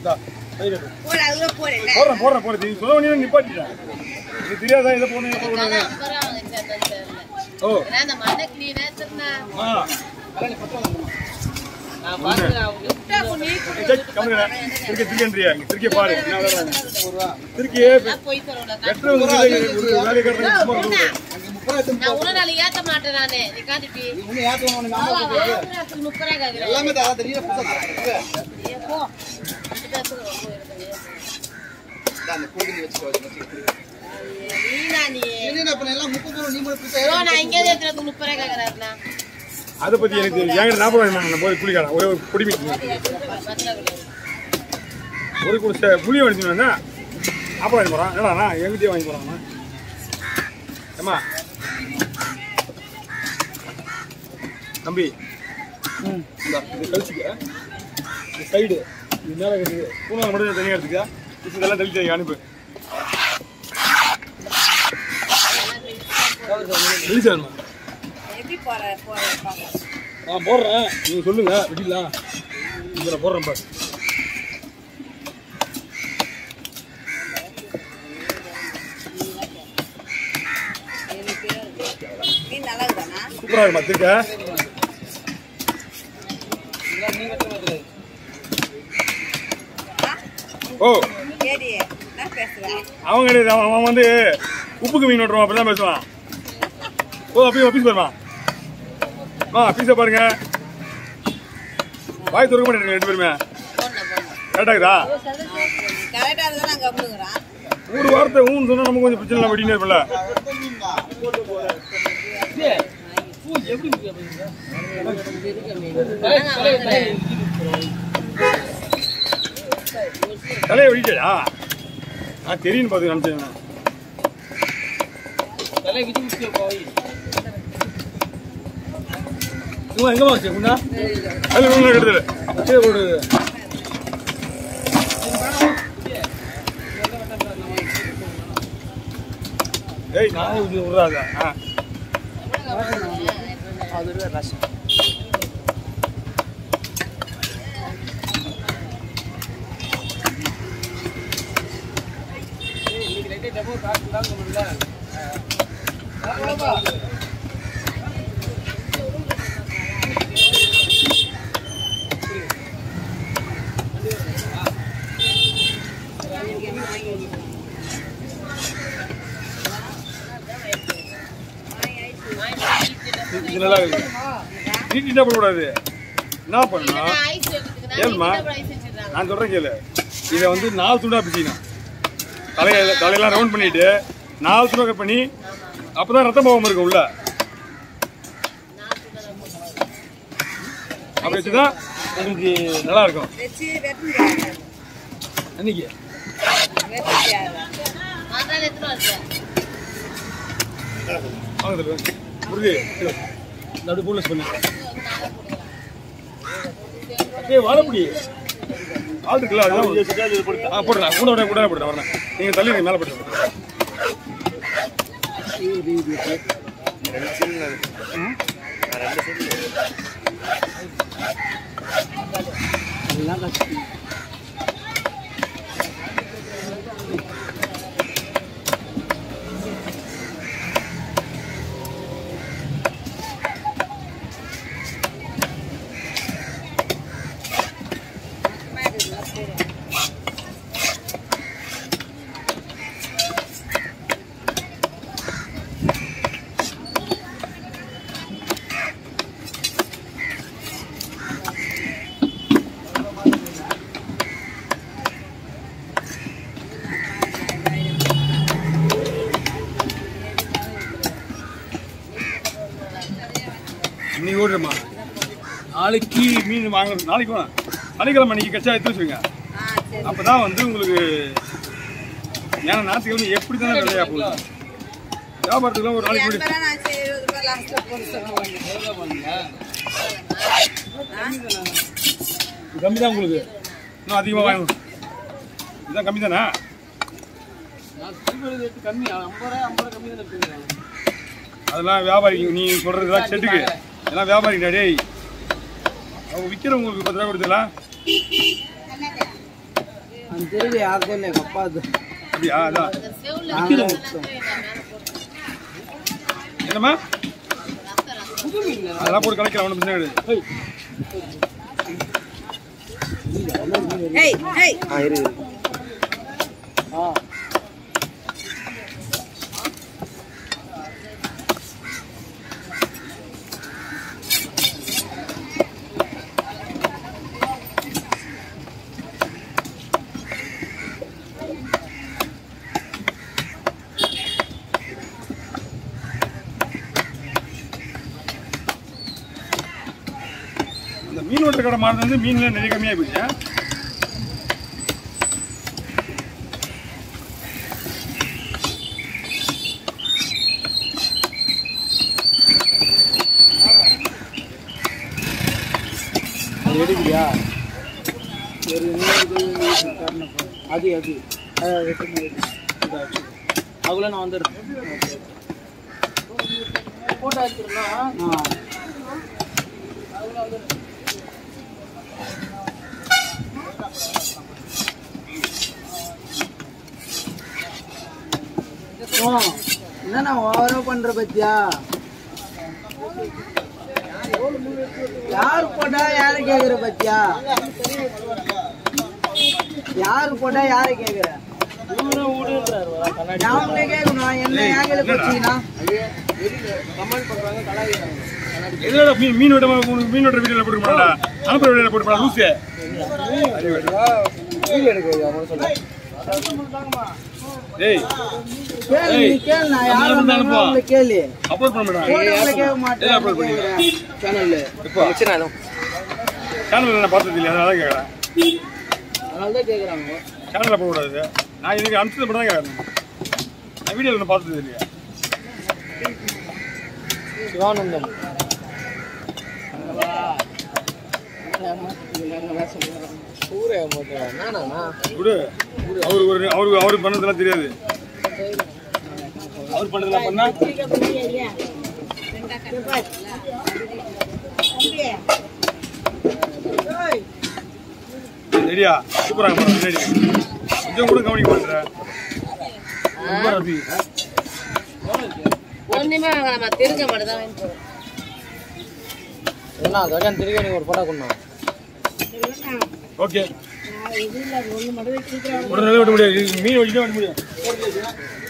இந்தா, கை கட்டு. போடு, அதுல போடு, என்ன? போடுறேன் போடுறேன் போடுறேன் நீ சொல்ல வேண்டிய நிப்பாட்டிட்டேன் இது தெரியாதா இதை போடணும் இதை போடணும் ஓ ஆ விட்டா கொண்டு நீ கொடு. சரி, கம்முனு இரு. திருக்கி திருக்கின்றியா இங்க திருக்கிய பாரு என்ன விளையாடுறாங்க. திருக்கியே போய் தரோம்ல. வெட்டுறவங்க ஒரு வேலையை கட்டுறதுக்கு சும்மா கொடுக்குறேன். நான் உன்னை நாளைக்கு ஏத்த மாட்டேன் நானு. நீ காட்டிட்டு. இன்னும் ஏத்தணும் உனக்கு ஆமா, ஞாபகம் இருக்கு. ஆயிரத்தி முப்பது ரூபாய் கேக்குறேன். எல்லாமே தரா தெரியும் புதுசா தரா. ஏ, போ. ரெண்டு பேத்துக்கு ரொம்ப இருக்குது. இந்தா, அந்த கோவில் வச்சுக்கோ, அதை வச்சுக்கிட்டு. நீனா நீ? என்னடா இப்ப எல்லாம் முப்பது ரூபா, நீ மட்டும் புதுசா ஐயோ, நான் இங்கே ஏத்துறதுக்கு முப்பது ரூபாய் கேக்குறாருண்ணா. அதை பத்தி எனக்கு தெரியும். என்கிட்ட நாற்பது ரூபாய் நான் போய் குளிக்கலாம் ஒரே ஒரு பொடி மீன் பத்தல கிடையாது. ஒரு குடிச்ச புளி வாங்கி வந்தா அப்போ வாங்கி போகிறான் என்னடா எங்கிட்டே வாங்கி போகிறான் ஏம்மா தம்பி இந்தா இது கழிச்சுக்க இந்த சைடு இது மேலே இருக்குது பூனை மட்டும் தனியாக எடுத்துக்க இப்போ இதெல்லாம் தெளிச்சு வைங்க, அனுப்பு வெளிச்சு வேணுமா எப்படி போற போற பாக்க. நான் போடுறேன் நீங்கள் சொல்லுங்க வெட்டிடலாம் இதில் போடுறேன் பாரு நீ நல்லா இருக்குதாண்ணா? சூப்பராக இருக்குமா திருக்க ஓ கேடி, என்ன பேசுற? அவன் கிடையாது அவன் அவன் வந்து உப்புக்கு மீன் ஓட்டுருவான் அப்படி தான் பேசுவான் ஓ அப்படி ஆஃபீஸ் போயிருவான் ஆ ஆஃபீஸை பாருங்க வாய் திறக்க மாட்டேங்க ரெண்டு பேருமே போடணும், போடணும். கரெக்டாகுதா கரெக்டா இருந்தா நான் கம்முனுக்குறேன். ஒரு வார்த்தை ஊன்னு சொன்னா நமக்கு கொஞ்சம் பிரச்சனை இல்லை வெட்டினே இருப்பல தலையை வெடிச்சா ஆ தெரியும் பார்த்து நினச்சேன் இவன் எங்கம்மா வச்சு குண்டா அது ஒன்றும் எடுத்துல கீழே போடு ஏய் நான் இது விடுறாங்க ஆ இது நல்லா இருக்கு நீட்டிட்டா போடக்கூடாது என்ன பண்ணணும் நான் ஐஸ் எடுத்துக்கிறேன். ஏழுமா? நீ கூட ஐஸ் வச்சிடுறாங்க. நான் சொல்றேன் கேளு இதை வந்து நாலு துண்டா பிச்சிக்கணும் தலையில தலையெல்லாம் ரவுண்ட் பண்ணிட்டு நாலு துண்டா கட் பண்ணி அப்பதான் ரத்தம் போகாம இருக்கும் உள்ள அப்படி வச்சுதான் உங்களுக்கு நல்லா இருக்கும் வச்சு வெட்டுங்க. அன்னைக்கு வெட்டிட்டியா? அதனால எத்தனை வருஷம்? வாங்க தம்பி. முருகு நடு போலீஸ் பண்ணு ஏய் வாழப்படி ஆள் இருக்குல்ல அதுதான் ஆ போடுறேன் கூட விட கூட போடுறேன் வரேன் நீங்க தள்ளி மேலே போட்டு இன்னைக்கு ஓடுறேம்மா நாளைக்கு மீன் வாங்கணும் நாளைக்கு வேணாம் சனிக்கிழமை இன்னைக்கு கச்சா எடுத்து வச்சுருங்க ஆ, சரி. அப்பதான் வந்து உங்களுக்கு ஏன்னா ஞாயிற்றுக்கிழமை எப்படி தானே விலையா போகுது வியாபாரத்துக்குலாம் ஒரு நாளைக்கு முன்னாடி எண்பது ரூபா நான் சரி, இருபது ரூபாய் லாஸ்ட்ல போட்டு சொல்லுவேன். இது கம்மி தான் உங்களுக்கு இன்னும் அதிகமாக வாங்கணும் இதுதான் கம்மி தானே அதெல்லாம் வியாபாரி நீ சொல்றதுலாம் செட்டுக்கு எல்லாம் வியாபாரிடா டேய் அவங்க விற்கிறவங்களுக்கு பத்து ரூபா கொடுத்துக்கலாம் ತಿರುಗಿ ಹಾಕೊಂಡೆ ಕಪ್ಪ ಅದು அப்படியா அதான் ನಾವೇ ಇತ್ತು. என்னம்மா அதெல்லாம் போட்டு கணக்கில் ஒன்றும் பிரச்சனை கிடையாது ஏய் ஏய் ஆ இரு இரு. ஆ அந்த மீன் வெட்டுற கடை மாறினது வந்து மீன்லாம் நிறைய கம்மியாக போச்சு ஆ? அது எடுக்கிறியா ஒரு நூறு கரணம் அது அது அது வெட்டுங்க, வெட்டு. இதா வச்சு. அதுக்குள்ள நான் வந்துடுறேன் போட்டோ வச்சிருந்தோம் ஆ ஓ, என்னண்ணா ஓவரா பண்ற பத்தியா யாரு போட்டா யாரு கேக்குற பத்தியா யாரு போட்டா யாரு கேக்குற நாமளே கேட்கணும் என்ன ஏங்கல போச்சுன்னா எதோட மீன் மீன் வெட்ட உனக்கு மீன் வெட்டுற வீடியோவில் போட்டு போடா அனுப்புற வீடியோவில் போட்டு போடா லூசு டேய் கேளு நீ கேளு நான் யாரு அந்த மாதிரி வந்தாலும் அனுப்புவா. அவங்கள கேளு அப்லோட் பண்ண மேடம் போட்டோல கேட்க எல்லாம் மாட்டேன் upload பண்ணிடுறேன். சேனல்ல சேனலில் நான் பார்த்தது இல்லையா அதனால கேட்குறேன் அதனால தான் கேக்குறாங்க சேனலில் போடக்கூடாது நான் இதுக்கு அனுப்பிச்சது மட்டும் தான் கேட்குறேன் நான் வீடியோவில் நான் பார்த்தது இல்லையா சிவானந்தம் விடு அவருக்கு ஒரு அவருக்கு அவருக்கு பண்ணதெல்லாம் தெரியாது அவர் பண்ணதெல்லாம் பண்ணா ரெடியா சூப்பராக பண்ண ரெடி கொஞ்சம் கூட கவனிக்க மாட்டேன் ரொம்ப ரவி ஒண்ணுமே வாங்கலாமா திருக்க மட்டும் தான் வாங்கி போறோம் என்ன ஜகன் திரும்பி எனக்கு ஒரு போட்டோ கொண்டா ஓகே உடனே வெட்ட முடியாது இது மீன் வச்சு தான் வெட்ட முடியும்